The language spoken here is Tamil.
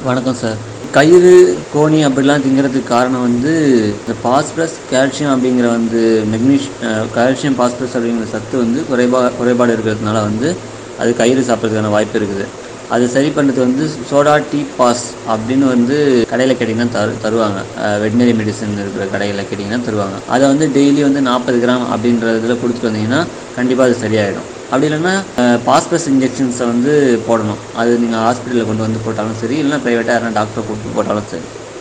வணக்கம் சார் கயிறு கோணி அப்படிலாம் திங்கிறதுக்கு காரணம் வந்து இந்த பாஸ்பரஸ் கால்சியம் அப்படிங்கிற வந்து மெக்னீஷ் கால்சியம் பாஸ்பரஸ் அப்படிங்கிற சத்து வந்து குறைபா குறைபாடு இருக்கிறதுனால வந்து அது கயிறு சாப்பிட்றதுக்கான வாய்ப்பு இருக்குது அது சரி பண்ணுறது வந்து சோடா டீ பாஸ் அப்படின்னு வந்து கடையில் கேட்டிங்கன்னா தரு தருவாங்க வெட்டினரி மெடிசன் இருக்கிற கடையில் கேட்டிங்கன்னா தருவாங்க அதை வந்து டெய்லி வந்து நாற்பது கிராம் அப்படின்றதுல கொடுத்துட்டு வந்தீங்கன்னா கண்டிப்பாக அது சரியாயிடும் அப்படி இல்லைன்னா பாஸ்பரஸ் இன்ஜெக்ஷன்ஸை வந்து போடணும் அது நீங்கள் ஹாஸ்பிட்டலில் கொண்டு வந்து போட்டாலும் சரி இல்லைன்னா ப்ரைவேட்டாக யாரும் டாக்டரை கூப்பிட்டு போட்டாலும் சரி